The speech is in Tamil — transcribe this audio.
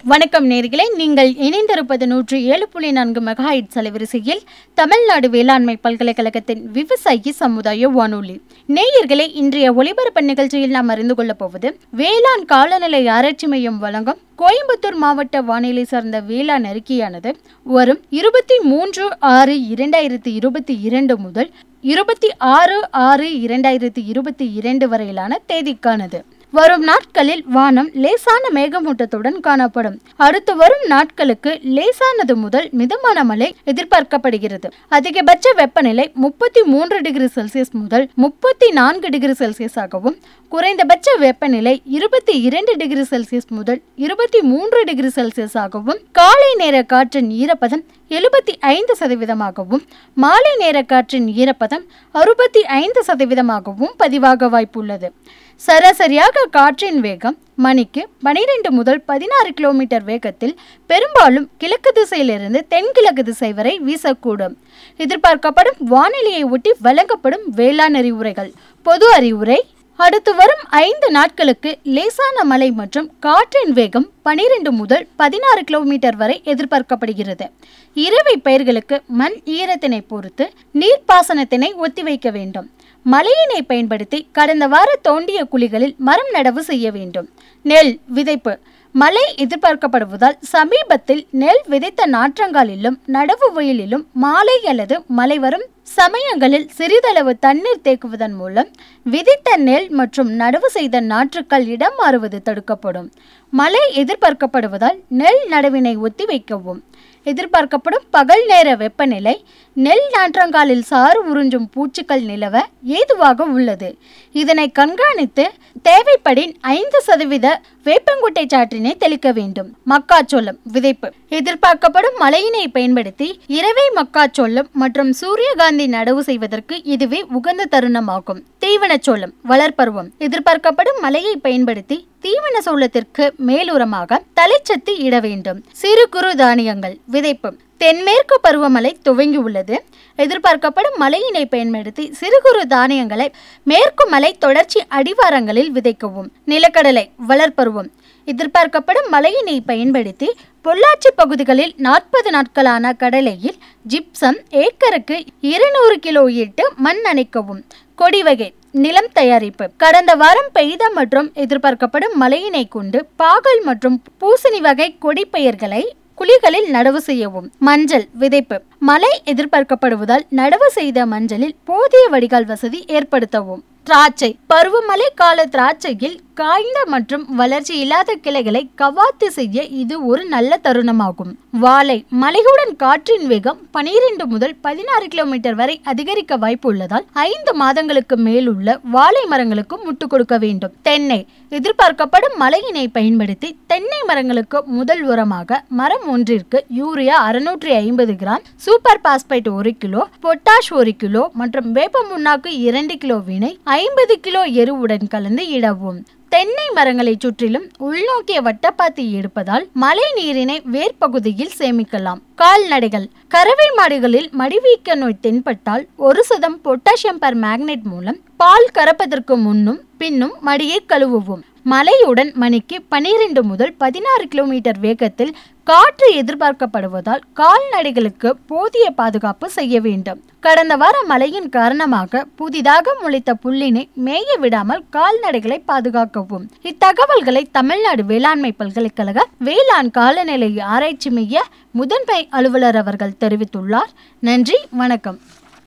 வணக்கம் நேர்களே நீங்கள் இணைந்திருப்பது நூற்றி ஏழு புள்ளி நான்கு மெகாஹைட்ஸ் அலைவரிசையில் தமிழ்நாடு வேளாண்மை பல்கலைக்கழகத்தின் விவசாயி சமுதாய வானொலி நேயர்களே இன்றைய ஒளிபரப்பு நிகழ்ச்சியில் நாம் அறிந்து கொள்ளப் போவது வேளாண் காலநிலை ஆராய்ச்சி மையம் வழங்கும் கோயம்புத்தூர் மாவட்ட வானிலை சார்ந்த வேளாண் அறிக்கையானது வரும் இருபத்தி மூன்று ஆறு இரண்டாயிரத்தி இருபத்தி இரண்டு முதல் இருபத்தி ஆறு ஆறு இரண்டாயிரத்தி இருபத்தி இரண்டு வரையிலான தேதிக்கானது வரும் நாட்களில் வானம் லேசான மேகமூட்டத்துடன் காணப்படும் அடுத்து வரும் நாட்களுக்கு லேசானது முதல் மிதமான மழை எதிர்பார்க்கப்படுகிறது அதிகபட்ச வெப்பநிலை முப்பத்தி மூன்று டிகிரி செல்சியஸ் முதல் முப்பத்தி நான்கு டிகிரி செல்சியஸாகவும் குறைந்தபட்ச வெப்பநிலை இருபத்தி இரண்டு டிகிரி செல்சியஸ் முதல் இருபத்தி மூன்று டிகிரி செல்சியஸாகவும் காலை நேர காற்றின் ஈரப்பதம் எழுபத்தி ஐந்து சதவீதமாகவும் மாலை நேர காற்றின் ஈரப்பதம் அறுபத்தி ஐந்து சதவீதமாகவும் பதிவாக வாய்ப்புள்ளது சராசரியாக காற்றின் வேகம் மணிக்கு பனிரெண்டு முதல் பதினாறு கிலோமீட்டர் வேகத்தில் பெரும்பாலும் கிழக்கு திசையிலிருந்து தென்கிழக்கு திசை வரை வீசக்கூடும் எதிர்பார்க்கப்படும் வானிலையை ஒட்டி வழங்கப்படும் வேளாண் அறிவுரைகள் பொது அறிவுரை அடுத்து வரும் ஐந்து நாட்களுக்கு லேசான மழை மற்றும் காற்றின் வேகம் பனிரெண்டு முதல் பதினாறு கிலோமீட்டர் வரை எதிர்பார்க்கப்படுகிறது இரவை பயிர்களுக்கு மண் ஈரத்தினை பொறுத்து நீர்ப்பாசனத்தினை ஒத்திவைக்க வேண்டும் மழையினை பயன்படுத்தி கடந்த வார தோண்டிய குழிகளில் மரம் நடவு செய்ய வேண்டும் நெல் விதைப்பு மழை எதிர்பார்க்கப்படுவதால் சமீபத்தில் நெல் விதைத்த நாற்றங்காலிலும் நடவு வயலிலும் மாலை அல்லது மழை வரும் சமயங்களில் சிறிதளவு தண்ணீர் தேக்குவதன் மூலம் விதித்த நெல் மற்றும் நடவு செய்த நாற்றுக்கள் இடம் மாறுவது தடுக்கப்படும் மழை எதிர்பார்க்கப்படுவதால் நெல் நடவினை ஒத்திவைக்கவும் எதிர்பார்க்கப்படும் பகல் நேர வெப்பநிலை நெல் நாற்றங்காலில் சாறு உறிஞ்சும் பூச்சிகள் நிலவ ஏதுவாக உள்ளது இதனை கண்காணித்து தேவைப்படின் ஐந்து சதவீத வேப்பங்குட்டை சாற்றினை தெளிக்க வேண்டும் மக்காச்சோளம் விதைப்பு எதிர்பார்க்கப்படும் மழையினை பயன்படுத்தி இரவை மக்காச்சோளம் மற்றும் சூரியகாந்தி நடவு செய்வதற்கு இதுவே உகந்த தருணமாகும் தீவனச்சோளம் வளர்ப்பருவம் எதிர்பார்க்கப்படும் மழையை பயன்படுத்தி தீவன சோளத்திற்கு மேலுரமாக தலைச்சத்து இட வேண்டும் சிறு குறு தானியங்கள் விதைப்பு தென்மேற்கு பருவமழை துவங்கியுள்ளது எதிர்பார்க்கப்படும் மழையினை பயன்படுத்தி சிறு குறு தானியங்களை மேற்கு மலை தொடர்ச்சி அடிவாரங்களில் விதைக்கவும் நிலக்கடலை வளர்ப்பருவம் எதிர்பார்க்கப்படும் மழையினை பயன்படுத்தி பொள்ளாச்சி பகுதிகளில் நாற்பது நாட்களான கடலையில் ஜிப்சம் ஏக்கருக்கு இருநூறு கிலோ இட்டு மண் அணைக்கவும் கொடி வகை நிலம் தயாரிப்பு கடந்த வாரம் பெய்த மற்றும் எதிர்பார்க்கப்படும் மழையினை கொண்டு பாகல் மற்றும் பூசணி வகை கொடி பயிர்களை குழிகளில் நடவு செய்யவும் மஞ்சள் விதைப்பு மழை எதிர்பார்க்கப்படுவதால் நடவு செய்த மஞ்சளில் போதிய வடிகால் வசதி ஏற்படுத்தவும் திராட்சை பருவமழை கால திராட்சையில் காய்ந்த மற்றும் வளர்ச்சி இல்லாத கிளைகளை கவாத்து செய்ய இது ஒரு நல்ல தருணமாகும் வாழை மலையுடன் காற்றின் வேகம் பனிரெண்டு முதல் பதினாறு கிலோமீட்டர் வரை அதிகரிக்க வாய்ப்பு உள்ளதால் ஐந்து மாதங்களுக்கு மேலுள்ள வாழை மரங்களுக்கு முட்டு கொடுக்க வேண்டும் தென்னை எதிர்பார்க்கப்படும் மழையினை பயன்படுத்தி தென்னை மரங்களுக்கு முதல் உரமாக மரம் ஒன்றிற்கு யூரியா அறுநூற்றி ஐம்பது கிராம் சூப்பர் பாஸ்பைட் ஒரு கிலோ பொட்டாஷ் ஒரு கிலோ மற்றும் வேப்ப முன்னாக்கு இரண்டு கிலோ வினை ஐம்பது கிலோ எருவுடன் கலந்து இடவும் தென்னை மரங்களை சுற்றிலும் உள்நோக்கிய வட்டப்பாத்தி எடுப்பதால் மழை நீரினை வேர்ப்பகுதியில் சேமிக்கலாம் கால்நடைகள் கறவை மாடுகளில் மடிவீக்க நோய் தென்பட்டால் ஒரு சதம் பொட்டாசியம் பர் மேக்னெட் மூலம் பால் கறப்பதற்கு முன்னும் பின்னும் மடியை கழுவுவோம் மழையுடன் மணிக்கு பனிரெண்டு முதல் பதினாறு கிலோமீட்டர் வேகத்தில் காற்று எதிர்பார்க்கப்படுவதால் கால்நடைகளுக்கு போதிய பாதுகாப்பு செய்ய வேண்டும் கடந்த வார மழையின் காரணமாக புதிதாக முளைத்த புல்லினை மேய விடாமல் கால்நடைகளை பாதுகாக்கவும் இத்தகவல்களை தமிழ்நாடு வேளாண்மை பல்கலைக்கழக வேளாண் காலநிலை ஆராய்ச்சி மைய முதன்மை அலுவலர் அவர்கள் தெரிவித்துள்ளார் நன்றி வணக்கம்